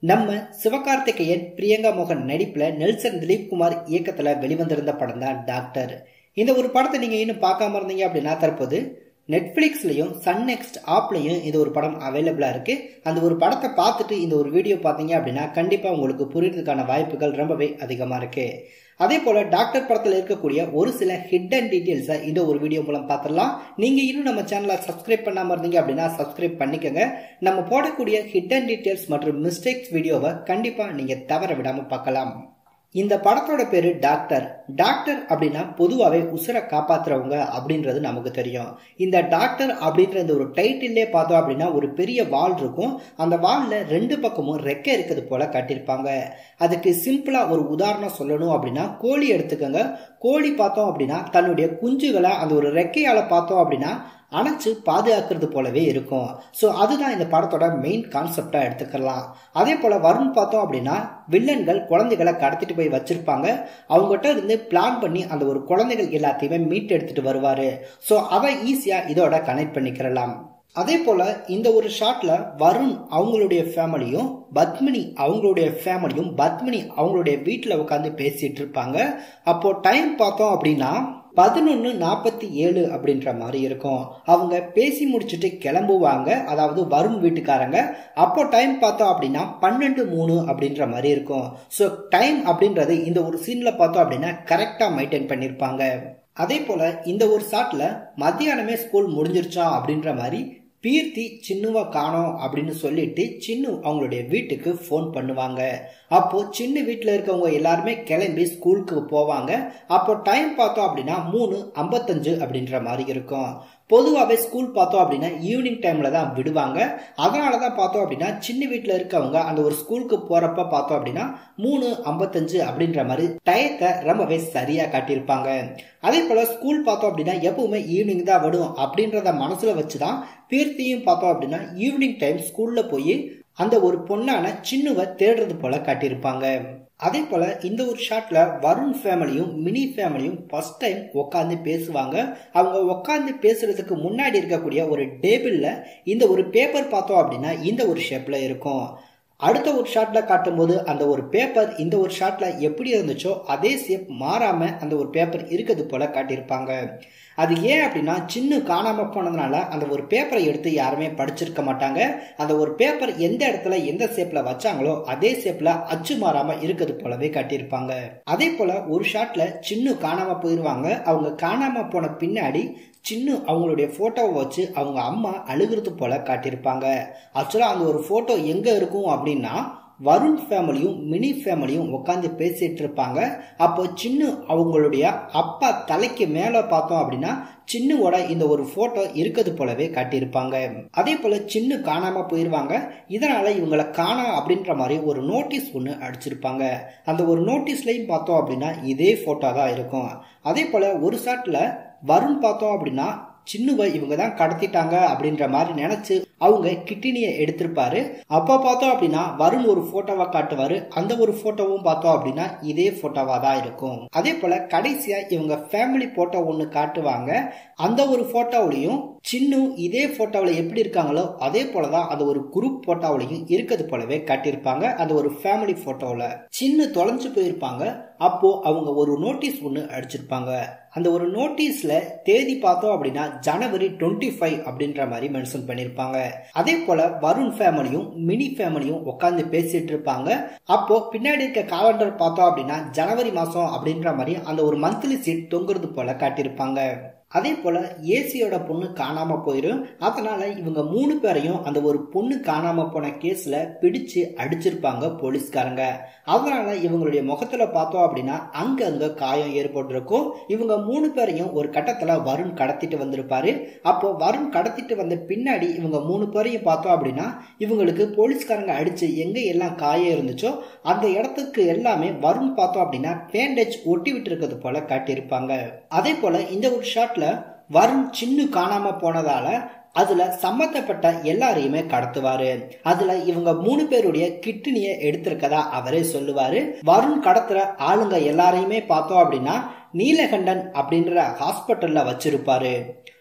நம்ம சிவகார்த்திகேயன் பிரியங்கா மோகன் நடிப்புல நெல்சன் திலீப் குமார் இயக்கத்துல வெளிவந்திருந்த படம் தான் டாக்டர் இந்த ஒரு படத்தை நீங்க இன்னும் பார்க்காம இருந்தீங்க அப்படின்னா தற்போது நெட்ஃபிளிக்ஸ்லயும் சன் நெக்ஸ்ட் ஆப்லயும் இது ஒரு படம் அவைலபிளா இருக்கு அந்த ஒரு படத்தை பார்த்துட்டு இந்த ஒரு வீடியோ பார்த்தீங்க அப்படின்னா கண்டிப்பா உங்களுக்கு புரியறதுக்கான வாய்ப்புகள் ரொம்பவே அதிகமா இருக்கு அதே போல டாக்டர் படத்தில் இருக்கக்கூடிய ஒரு சில ஹிடன் டீட்டெயில்ஸை இந்த ஒரு வீடியோ மூலம் பார்த்துடலாம் நீங்க இன்னும் நம்ம சேனலை சப்ஸ்கிரைப் பண்ணாம இருந்தீங்க அப்படின்னா சப்ஸ்கிரைப் பண்ணிக்கோங்க நம்ம போடக்கூடிய ஹிடன் டீட்டெயில்ஸ் மற்றும் மிஸ்டேக்ஸ் வீடியோவை கண்டிப்பா நீங்க தவற விடாம பார்க்கலாம் இந்த படத்தோட பேரு டாக்டர் டாக்டர் அப்படின்னா பொதுவாகவே உசுரை காப்பாத்துறவங்க அப்படின்றது நமக்கு தெரியும் இந்த டாக்டர் அப்படின்ற இந்த ஒரு டைட்டிலே பார்த்தோம் அப்படின்னா ஒரு பெரிய வால் இருக்கும் அந்த வால்ல ரெண்டு பக்கமும் ரெக்கை இருக்குது போல காட்டியிருப்பாங்க அதுக்கு சிம்பிளா ஒரு உதாரணம் சொல்லணும் அப்படின்னா கோழி எடுத்துக்கோங்க கோழி பார்த்தோம் அப்படின்னா தன்னுடைய குஞ்சுகளை அந்த ஒரு ரெக்கையால பார்த்தோம் அப்படின்னா அணைச்சு பாதுகாக்கிறது போலவே இருக்கும் ஸோ அதுதான் இந்த படத்தோட மெயின் கான்செப்டா எடுத்துக்கலாம் அதே போல வருண் பார்த்தோம் அப்படின்னா வில்லன்கள் குழந்தைகளை கடத்திட்டு போய் வச்சிருப்பாங்க அவங்ககிட்ட இருந்து பிளான் பண்ணி அந்த ஒரு குழந்தைகள் எல்லாத்தையுமே மீட் எடுத்துட்டு வருவாரு ஸோ அதை ஈஸியா இதோட கனெக்ட் பண்ணிக்கிறலாம் அதே போல இந்த ஒரு ஷாட்ல வருண் அவங்களுடைய ஃபேமிலியும் பத்மினி அவங்களுடைய ஃபேமிலியும் பத்மினி அவங்களுடைய வீட்டில் உட்காந்து பேசிட்டு இருப்பாங்க அப்போ டைம் பார்த்தோம் அப்படின்னா பதினொன்று நாற்பத்தி ஏழு அப்படின்ற மாதிரி இருக்கும் அவங்க பேசி முடிச்சுட்டு கிளம்புவாங்க அதாவது வருண் வீட்டுக்காரங்க அப்போ டைம் பார்த்தோம் அப்படின்னா பன்னெண்டு மூணு அப்படின்ற மாதிரி இருக்கும் ஸோ டைம் அப்படின்றது இந்த ஒரு சீனில் பார்த்தோம் அப்படின்னா கரெக்டாக மெயின்டைன் பண்ணியிருப்பாங்க அதே போல இந்த ஒரு ஷாட்ல மத்தியானமே ஸ்கூல் முடிஞ்சிருச்சா அப்படின்ற மாதிரி பீர்த்தி சின்னுவை காணோம் அப்படின்னு சொல்லிட்டு சின்னு அவங்களுடைய வீட்டுக்கு ஃபோன் பண்ணுவாங்க அப்போ சின்ன வீட்டில் இருக்கவங்க எல்லாருமே கிளம்பி ஸ்கூலுக்கு போவாங்க அப்போ டைம் பார்த்தோம் அப்படின்னா மூணு ஐம்பத்தஞ்சு அப்படின்ற மாதிரி இருக்கும் பொதுவாகவே ஸ்கூல் பார்த்தோம் அப்படின்னா ஈவினிங் டைம்ல தான் விடுவாங்க அதனால தான் பார்த்தோம் அப்படின்னா சின்ன வீட்டில் இருக்கவங்க அந்த ஒரு ஸ்கூலுக்கு போறப்ப பார்த்தோம் அப்படின்னா மூணு ஐம்பத்தஞ்சு அப்படின்ற மாதிரி டயத்தை ரொம்பவே சரியா காட்டியிருப்பாங்க அதே போல ஸ்கூல் பார்த்தோம் அப்படின்னா எப்பவுமே ஈவினிங் தான் விடும் அப்படின்றத மனசுல வச்சுதான் பீர்த்தியும் பார்த்தோம் அப்படின்னா ஈவினிங் டைம் ஸ்கூல்ல போய் அந்த ஒரு பொண்ணான சின்னுவை தேடுறது போல காட்டியிருப்பாங்க அதே போல இந்த ஒரு ஷாட்ல வருண் ஃபேமிலியும் மினி ஃபேமிலியும் ஃபர்ஸ்ட் டைம் உட்காந்து பேசுவாங்க அவங்க உட்காந்து பேசுறதுக்கு முன்னாடி இருக்கக்கூடிய ஒரு டேபிள்ல இந்த ஒரு பேப்பர் பார்த்தோம் அப்படின்னா இந்த ஒரு ஷேப்ல இருக்கும் அடுத்த ஒரு ஷாட்ல காட்டும்போது அந்த ஒரு பேப்பர் இந்த ஒரு ஷாட்ல எப்படி இருந்துச்சோ அதே ஷேப் மாறாம அந்த ஒரு பேப்பர் இருக்கிறது போல காட்டியிருப்பாங்க அது ஏன் அப்படின்னா சின்ன காணாம போனதுனால அந்த ஒரு பேப்பரை எடுத்து யாருமே படிச்சிருக்க மாட்டாங்க அந்த ஒரு பேப்பர் எந்த இடத்துல எந்த ஷேப்ல வச்சாங்களோ அதே ஷேப்ல அச்சு மாறாம இருக்கிறது போலவே காட்டியிருப்பாங்க அதே போல ஒரு ஷாட்ல சின்ன காணாம போயிருவாங்க அவங்க காணாம போன பின்னாடி சின்ன அவங்களுடைய போட்டோவை வச்சு அவங்க அம்மா அழுகிறது போல காட்டியிருப்பாங்க ஆக்சுவலா அந்த ஒரு போட்டோ எங்க இருக்கும் அப்படின்னா வருண் ஃபேமிலியும் மினி ஃபேமிலியும் உட்காந்து பேசிட்டு இருப்பாங்க அப்போ சின்ன அவங்களுடைய அப்பா தலைக்கு மேல பார்த்தோம் அப்படின்னா சின்னுவோட இந்த ஒரு போட்டோ இருக்கிறது போலவே காட்டியிருப்பாங்க அதே போல சின்ன காணாம போயிருவாங்க இதனால இவங்களை காணா அப்படின்ற மாதிரி ஒரு நோட்டீஸ் ஒன்று அடிச்சிருப்பாங்க அந்த ஒரு நோட்டீஸ்லையும் பார்த்தோம் அப்படின்னா இதே போட்டோ தான் இருக்கும் அதே போல ஒரு ஷாட்ல வருண் பார்த்தோம் அப்படின்னா சின்னுவை இவங்க தான் கடத்திட்டாங்க அப்படின்ற மாதிரி நினைச்சு அவங்க கிட்டினியை எடுத்திருப்பாரு அப்போ பார்த்தோம் அப்படின்னா வருண் ஒரு போட்டோவை காட்டுவாரு அந்த ஒரு போட்டோவும் பார்த்தோம் அப்படின்னா இதே போட்டோவா தான் இருக்கும் அதே போல கடைசியா இவங்க ஃபேமிலி போட்டோ ஒன்று காட்டுவாங்க அந்த ஒரு போட்டோவிலையும் சின்னு இதே போட்டோவில் எப்படி இருக்காங்களோ அதே போலதான் அந்த ஒரு குரூப் போட்டோவிலையும் இருக்கிறது போலவே காட்டியிருப்பாங்க அந்த ஒரு ஃபேமிலி போட்டோவில் சின்ன தொலைஞ்சு போயிருப்பாங்க அப்போ அவங்க ஒரு நோட்டீஸ் ஒன்று அடிச்சிருப்பாங்க அந்த ஒரு நோட்டீஸ்ல தேதி பார்த்தோம் அப்படின்னா ஜனவரி டுவெண்ட்டி ஃபைவ் அப்படின்ற மாதிரி மென்ஷன் பண்ணியிருப்பாங்க அதே போல வருண் ஃபேமிலியும் மினி ஃபேமிலியும் உட்காந்து பேசிட்டு இருப்பாங்க அப்போ பின்னாடி இருக்க காலண்டர் பார்த்தோம் அப்படின்னா ஜனவரி மாசம் அப்படின்ற மாதிரி அந்த ஒரு மந்த்லி சீட் தொங்குறது போல காட்டியிருப்பாங்க அதே போல ஏசியோட பொண்ணு காணாம போயிடும் அதனால இவங்க மூணு பேரையும் அந்த ஒரு பொண்ணு காணாம போன கேஸ்ல பிடிச்சு அடிச்சிருப்பாங்க போலீஸ்காரங்க அதனால இவங்களுடைய முகத்துல பார்த்தோம் அப்படின்னா அங்க அங்க காயம் ஏற்பட்டிருக்கும் இவங்க மூணு பேரையும் ஒரு கட்டத்துல வருண் கடத்திட்டு வந்திருப்பாரு அப்போ வருண் கடத்திட்டு வந்த பின்னாடி இவங்க மூணு பேரையும் பார்த்தோம் அப்படின்னா இவங்களுக்கு போலீஸ்காரங்க அடிச்சு எங்க எல்லாம் காயம் இருந்துச்சோ அந்த இடத்துக்கு எல்லாமே வருண் பார்த்தோம் அப்படின்னா பேண்டேஜ் ஒட்டி விட்டு இருக்கிறது போல காட்டியிருப்பாங்க அதே போல இந்த ஒரு ஷாட்ல வருண் சின்ன காணாம போனதால அதுல சம்பந்தப்பட்ட எல்லாரையுமே கடத்துவாரு அதுல இவங்க மூணு பேருடைய கிட்னிய எடுத்திருக்கதா அவரே சொல்லுவாரு வருண் கடத்துற ஆளுங்க எல்லாரையுமே பார்த்தோம் அப்படின்னா நீலகண்டன் அப்படின்ற ஹாஸ்பிட்டல்ல வச்சிருப்பாரு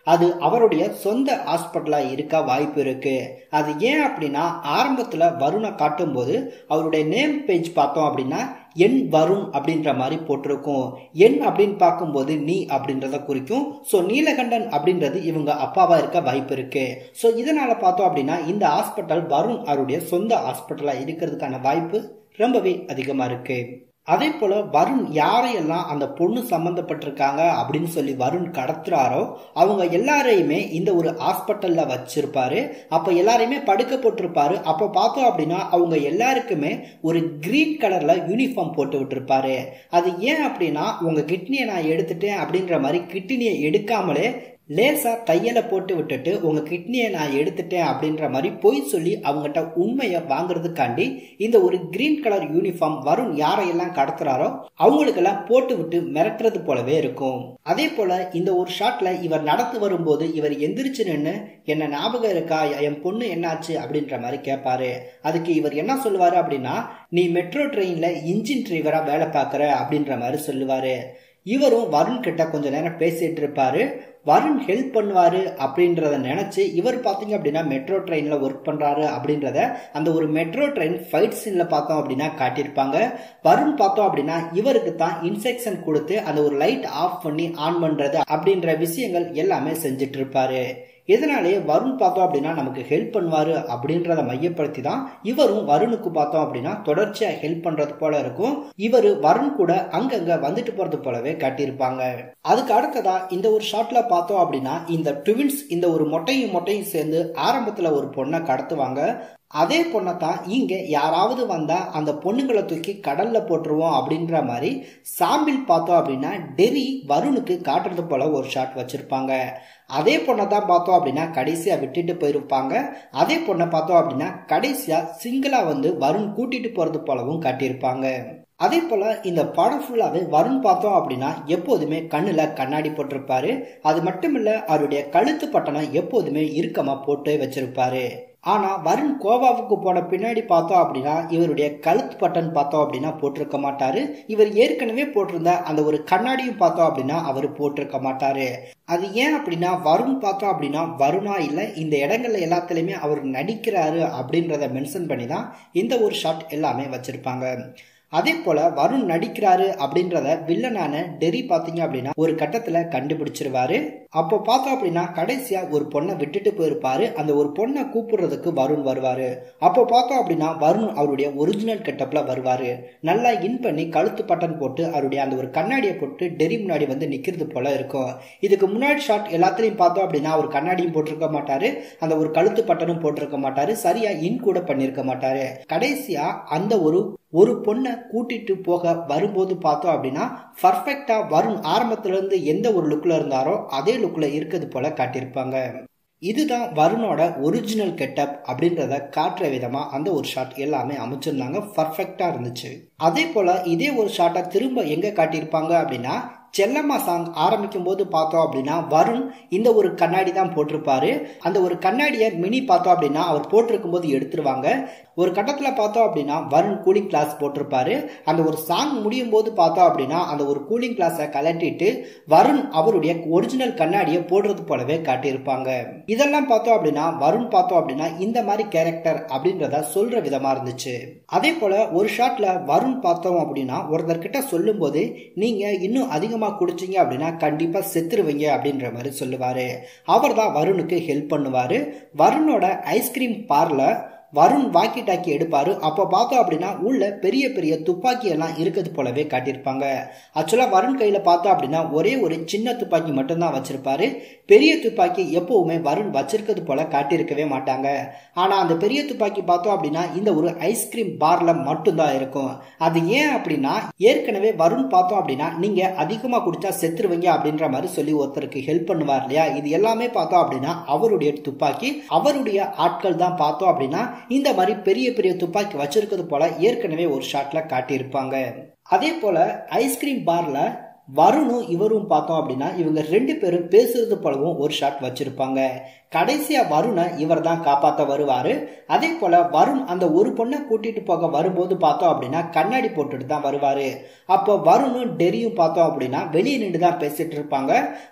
அது அவருடைய சொந்த ஹாஸ்பிட்டலா இருக்க வாய்ப்பு இருக்கு அது ஏன் அப்படின்னா ஆரம்பத்துல வருணை காட்டும் போது அவருடைய நேம் பேஜ் பார்த்தோம் அப்படின்னா என் வருண் அப்படின்ற மாதிரி போட்டிருக்கும் என் அப்படின்னு பார்க்கும்போது நீ அப்படின்றத குறிக்கும் ஸோ நீலகண்டன் அப்படின்றது இவங்க அப்பாவா இருக்க வாய்ப்பு இருக்கு ஸோ இதனால பார்த்தோம் அப்படின்னா இந்த ஹாஸ்பிட்டல் வருண் அவருடைய சொந்த ஹாஸ்பிட்டலா இருக்கிறதுக்கான வாய்ப்பு ரொம்பவே அதிகமா இருக்கு அதே போல வருண் யாரையெல்லாம் அந்த பொண்ணு சம்பந்தப்பட்டிருக்காங்க அப்படின்னு சொல்லி வருண் கடத்துறாரோ அவங்க எல்லாரையுமே இந்த ஒரு ஹாஸ்பிட்டல்ல வச்சிருப்பாரு அப்ப எல்லாரையுமே படுக்க போட்டிருப்பாரு அப்ப பார்த்தோம் அப்படின்னா அவங்க எல்லாருக்குமே ஒரு கிரீன் கலர்ல யூனிஃபார்ம் போட்டு விட்டுருப்பாரு அது ஏன் அப்படின்னா உங்க கிட்னியை நான் எடுத்துட்டேன் அப்படின்ற மாதிரி கிட்னியை எடுக்காமலே லேசா தையலை போட்டு விட்டுட்டு உங்க கிட்னியை நான் எடுத்துட்டேன் அப்படின்ற மாதிரி பொய் சொல்லி அவங்ககிட்ட உண்மையை வாங்குறதுக்காண்டி இந்த ஒரு கிரீன் கலர் யூனிஃபார்ம் வருண் யாரையெல்லாம் கடத்துறாரோ அவங்களுக்கெல்லாம் போட்டு விட்டு மிரட்டுறது போலவே இருக்கும் அதே போல இந்த ஒரு ஷாட்ல இவர் நடந்து வரும்போது இவர் எந்திரிச்சு நின்று என்ன ஞாபகம் இருக்கா என் பொண்ணு என்னாச்சு அப்படின்ற மாதிரி கேட்பாரு அதுக்கு இவர் என்ன சொல்லுவாரு அப்படின்னா நீ மெட்ரோ ட்ரெயின்ல இன்ஜின் டிரைவரா வேலை பார்க்கற அப்படின்ற மாதிரி சொல்லுவாரு இவரும் வருண் கிட்ட கொஞ்ச நேரம் பேசிட்டு இருப்பாரு வருண் ஹெல்ப் பண்ணுவாரு அப்படின்றத நினைச்சு இவர் பாத்தீங்க அப்படின்னா மெட்ரோ ட்ரெயின்ல ஒர்க் பண்றாரு அப்படின்றத அந்த ஒரு மெட்ரோ ட்ரெயின் ஃபைட் சீன்ல பார்த்தோம் அப்படின்னா காட்டியிருப்பாங்க வருண் பார்த்தோம் அப்படின்னா இவருக்கு தான் இன்ஸ்ட்ரக்ஷன் கொடுத்து அந்த ஒரு லைட் ஆஃப் பண்ணி ஆன் பண்றது அப்படின்ற விஷயங்கள் எல்லாமே செஞ்சுட்டு இருப்பாரு இதனாலே வருண் பார்த்தோம் அப்படின்னா நமக்கு ஹெல்ப் பண்ணுவாரு அப்படின்றத மையப்படுத்தி தான் இவரும் வருணுக்கு பார்த்தோம் அப்படின்னா தொடர்ச்சியா ஹெல்ப் பண்றது போல இருக்கும் இவரு வருண் கூட அங்கங்க வந்துட்டு போறது போலவே காட்டியிருப்பாங்க அதுக்கு அடுத்ததா இந்த ஒரு ஷாட்ல பார்த்தோம் அப்படின்னா இந்த ட்வின்ஸ் இந்த ஒரு மொட்டையும் மொட்டையும் சேர்ந்து ஆரம்பத்துல ஒரு பொண்ணை கடத்துவாங்க அதே பொண்ணை தான் இங்க யாராவது வந்தா அந்த பொண்ணுங்களை தூக்கி கடல்ல போட்டுருவோம் அப்படின்ற மாதிரி சாம்பிள் பார்த்தோம் அப்படின்னா டெரி வருணுக்கு காட்டுறது போல ஒரு ஷாட் வச்சிருப்பாங்க அதே பொண்ணை தான் பார்த்தோம் அப்படின்னா கடைசியா விட்டுட்டு போயிருப்பாங்க அதே பொண்ணை பார்த்தோம் அப்படின்னா கடைசியா சிங்கிளா வந்து வருண் கூட்டிட்டு போறது போலவும் காட்டியிருப்பாங்க அதே போல இந்த படம் ஃபுல்லாவே வருண் பார்த்தோம் அப்படின்னா எப்போதுமே கண்ணுல கண்ணாடி போட்டிருப்பாரு அது மட்டும் இல்ல அவருடைய கழுத்து பட்டனை எப்போதுமே இறுக்கமா போட்டு வச்சிருப்பாரு ஆனா வருண் கோவாவுக்கு போன பின்னாடி பார்த்தோம் அப்படின்னா இவருடைய கழுத்து பட்டன் பார்த்தோம் அப்படின்னா போட்டிருக்க மாட்டாரு இவர் ஏற்கனவே போட்டிருந்த அந்த ஒரு கண்ணாடியும் பார்த்தோம் அப்படின்னா அவர் போட்டிருக்க மாட்டாரு அது ஏன் அப்படின்னா வருண் பார்த்தோம் அப்படின்னா வருணா இல்லை இந்த இடங்கள்ல எல்லாத்துலயுமே அவர் நடிக்கிறாரு அப்படின்றத மென்ஷன் பண்ணி தான் இந்த ஒரு ஷாட் எல்லாமே வச்சிருப்பாங்க அதே போல வருண் நடிக்கிறாரு அப்படின்றத வில்லனான டெரி பாத்தீங்க அப்படின்னா ஒரு கட்டத்துல கண்டுபிடிச்சிருவாரு அப்போ பார்த்தோம் அப்படின்னா கடைசியா ஒரு பொண்ணை விட்டுட்டு போயிருப்பாரு அந்த ஒரு பொண்ணை கூப்பிடுறதுக்கு வருண் வருவாரு அப்போ பார்த்தோம் அப்படின்னா வருண் அவருடைய ஒரிஜினல் கெட்டப்ல வருவாரு நல்லா இன் பண்ணி கழுத்து பட்டன் போட்டு அவருடைய அந்த ஒரு கண்ணாடியை போட்டு டெரி முன்னாடி வந்து நிக்கிறது போல இருக்கும் இதுக்கு முன்னாடி ஷாட் எல்லாத்துலயும் பார்த்தோம் அப்படின்னா ஒரு கண்ணாடியும் போட்டிருக்க மாட்டாரு அந்த ஒரு கழுத்து பட்டனும் போட்டிருக்க மாட்டாரு சரியா இன் கூட பண்ணிருக்க மாட்டாரு கடைசியா அந்த ஒரு ஒரு பொண்ணை கூட்டிட்டு போக வரும்போது பார்த்தோம் அப்படின்னா பர்ஃபெக்டா வருண் ஆரம்பத்துல இருந்து எந்த ஒரு லுக்ல இருந்தாரோ அதே லுக்ல இருக்கிறது போல காட்டியிருப்பாங்க இதுதான் வருணோட ஒரிஜினல் கெட்டப் அப்படின்றத காட்டுற விதமா அந்த ஒரு ஷாட் எல்லாமே அமைச்சிருந்தாங்க பர்ஃபெக்டா இருந்துச்சு அதே போல இதே ஒரு ஷாட்டை திரும்ப எங்க காட்டியிருப்பாங்க அப்படின்னா செல்லம்மா சாங் ஆரம்பிக்கும் போது பார்த்தோம் அப்படின்னா வருண் இந்த ஒரு கண்ணாடி தான் போட்டிருப்பாரு அந்த ஒரு கண்ணாடியை மினி பார்த்தோம் அப்படின்னா அவர் போட்டிருக்கும் போது எடுத்துருவாங்க ஒரு கட்டத்தில் பார்த்தோம் அப்படின்னா வருண் கூலிங் கிளாஸ் போட்டிருப்பாரு அந்த ஒரு சாங் முடியும் போது பார்த்தோம் அப்படின்னா அந்த ஒரு கூலிங் கிளாஸை கலட்டிட்டு வருண் அவருடைய ஒரிஜினல் கண்ணாடியை போடுறது போலவே காட்டியிருப்பாங்க இதெல்லாம் பார்த்தோம் அப்படின்னா வருண் பார்த்தோம் அப்படின்னா இந்த மாதிரி கேரக்டர் அப்படின்றத சொல்ற விதமா இருந்துச்சு அதே போல ஒரு ஷாட்ல வருண் பார்த்தோம் அப்படின்னா ஒருத்தர்கிட்ட சொல்லும் போது நீங்க இன்னும் அதிகமா குடிச்சீங்க அப்படின்னா கண்டிப்பா செத்துருவீங்க அப்படின்ற மாதிரி சொல்லுவாரு அவர் தான் வருணுக்கு ஹெல்ப் பண்ணுவாரு வருணோட ஐஸ்கிரீம் பார்ல வருண் வாக்கி டாக்கி எடுப்பாரு அப்போ பார்த்தோம் அப்படின்னா உள்ள பெரிய பெரிய துப்பாக்கி எல்லாம் இருக்கிறது போலவே காட்டியிருப்பாங்க ஆக்சுவலா வருண் கையில பார்த்தோம் அப்படின்னா ஒரே ஒரு சின்ன துப்பாக்கி மட்டும்தான் வச்சிருப்பாரு பெரிய துப்பாக்கி எப்பவுமே வருண் வச்சிருக்கிறது போல காட்டியிருக்கவே மாட்டாங்க ஆனா அந்த பெரிய துப்பாக்கி பார்த்தோம் அப்படின்னா இந்த ஒரு ஐஸ்கிரீம் பார்ல மட்டும்தான் இருக்கும் அது ஏன் அப்படின்னா ஏற்கனவே வருண் பார்த்தோம் அப்படின்னா நீங்க அதிகமா குடிச்சா செத்துருவீங்க அப்படின்ற மாதிரி சொல்லி ஒருத்தருக்கு ஹெல்ப் பண்ணுவார் இல்லையா இது எல்லாமே பார்த்தோம் அப்படின்னா அவருடைய துப்பாக்கி அவருடைய ஆட்கள் தான் பார்த்தோம் அப்படின்னா இந்த மாதிரி பெரிய பெரிய துப்பாக்கி வச்சிருக்கிறது போல ஏற்கனவே ஒரு ஷாட்ல காட்டியிருப்பாங்க அதே போல ஐஸ்கிரீம் பார்ல வருணும் இவரும் பார்த்தோம் அப்படின்னா இவங்க ரெண்டு பேரும் பேசுறது போலவும் ஒரு ஷாட் வச்சிருப்பாங்க கடைசியா வருணை இவர் தான் காப்பாத்த வருவாரு அதே போல வருண் அந்த ஒரு பொண்ணை கூட்டிட்டு போக வரும்போது பார்த்தோம் அப்படின்னா கண்ணாடி போட்டுட்டு தான் வருவாரு அப்போ வருணும் டெரியும் பார்த்தோம் அப்படின்னா வெளியே நின்று தான் பேசிட்டு இருப்பாங்க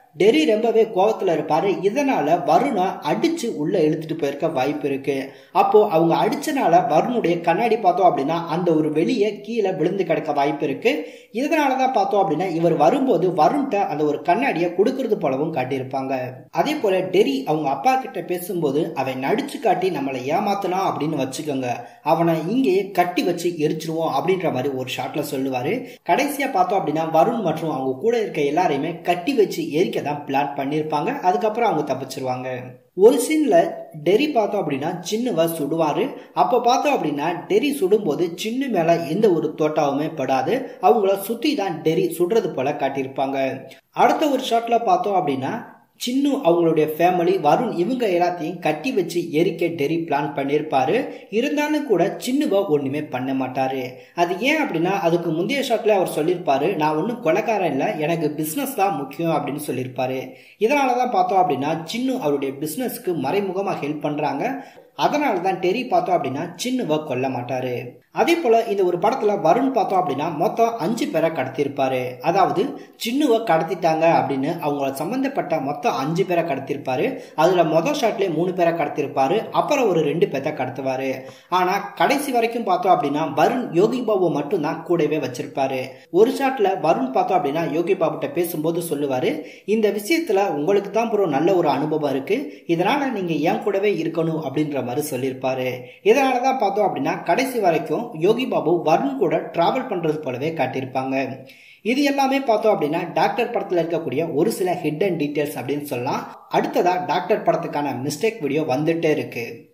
டெரி ரொம்பவே கோவத்துல இருப்பாரு இதனால வருணை அடிச்சு உள்ள இழுத்துட்டு போயிருக்க வாய்ப்பு இருக்கு அப்போ அவங்க அடிச்சனால வருணுடைய கண்ணாடி பார்த்தோம் அப்படின்னா அந்த ஒரு வெளியே கீழே விழுந்து கிடக்க வாய்ப்பு இருக்கு இதனாலதான் பார்த்தோம் அப்படின்னா இவர் வரும்போது வருண்கிட்ட அந்த ஒரு கண்ணாடியை கொடுக்கறது போலவும் காட்டியிருப்பாங்க அதே போல டெரி அவங்க அப்பா கிட்ட பேசும்போது அவன் நடிச்சு காட்டி நம்மளை ஏமாத்தனா அப்படின்னு வச்சுக்கோங்க அவனை இங்கேயே கட்டி வச்சு எரிச்சிருவோம் அப்படின்ற மாதிரி ஒரு ஷாட்ல சொல்லுவாரு கடைசியா பார்த்தோம் அப்படின்னா வருண் மற்றும் அவங்க கூட இருக்க எல்லாரையுமே கட்டி வச்சு எரிக்க தான் பிளான் பண்ணியிருப்பாங்க அதுக்கப்புறம் அவங்க தப்பிச்சிருவாங்க ஒரு சீன்ல டெரி பார்த்தோம் அப்படின்னா சின்னுவ சுடுவாரு அப்ப பார்த்தோம் அப்படின்னா டெரி சுடும்போது சின்னு மேல எந்த ஒரு தோட்டாவுமே படாது அவங்கள சுத்தி தான் டெரி சுடுறது போல காட்டியிருப்பாங்க அடுத்த ஒரு ஷாட்ல பார்த்தோம் அப்படின்னா சின்னு அவங்களுடைய ஃபேமிலி வருண் இவங்க எல்லாத்தையும் கட்டி வச்சு எரிக்க டெரி பிளான் பண்ணியிருப்பாரு இருந்தாலும் கூட சின்னுவ ஒண்ணுமே பண்ண மாட்டாரு அது ஏன் அப்படின்னா அதுக்கு முந்தைய ஷாட்ல அவர் சொல்லியிருப்பாரு நான் ஒன்றும் கொலைக்காரன் இல்லை எனக்கு பிஸ்னஸ் தான் முக்கியம் அப்படின்னு சொல்லியிருப்பாரு இதனால தான் பார்த்தோம் அப்படின்னா சின்னு அவருடைய பிஸ்னஸ்க்கு மறைமுகமாக ஹெல்ப் பண்றாங்க அதனால தான் டெரி பார்த்தோம் அப்படின்னா சின்னுவ கொல்ல மாட்டாரு அதே போல இந்த ஒரு படத்துல வருண் பார்த்தோம் அப்படின்னா மொத்தம் அஞ்சு பேரை கடத்திருப்பாரு அதாவது சின்னுவ கடத்திட்டாங்க அப்படின்னு அவங்கள சம்பந்தப்பட்ட மொத்தம் அஞ்சு பேரை கடத்திருப்பாரு அதுல மொதல் ஷாட்லயே மூணு பேரை கடத்திருப்பாரு அப்புறம் ஒரு ரெண்டு பேர்த்த கடத்துவாரு ஆனா கடைசி வரைக்கும் பார்த்தோம் அப்படின்னா வருண் யோகி பாபு மட்டும் தான் கூடவே வச்சிருப்பாரு ஒரு ஷாட்ல வருண் பார்த்தோம் அப்படின்னா யோகி பாபு கிட்ட பேசும்போது சொல்லுவாரு இந்த விஷயத்துல உங்களுக்கு தான் ப்ரோ நல்ல ஒரு அனுபவம் இருக்கு இதனால நீங்க ஏன் கூடவே இருக்கணும் அப்படின்ற மாதிரி சொல்லியிருப்பாரு இதனாலதான் பார்த்தோம் அப்படின்னா கடைசி வரைக்கும் யோகி பாபு வருண் கூட டிராவல் பண்றது போலவே காட்டியிருப்பாங்க இது எல்லாமே பார்த்தோம் அப்படின்னா டாக்டர் படத்துல இருக்கக்கூடிய ஒரு சில ஹிடன் டீட்டெயில்ஸ் அப்படின்னு சொல்லலாம் அடுத்ததா டாக்டர் படத்துக்கான மிஸ்டேக் வீடியோ வந்துட்டே இருக்கு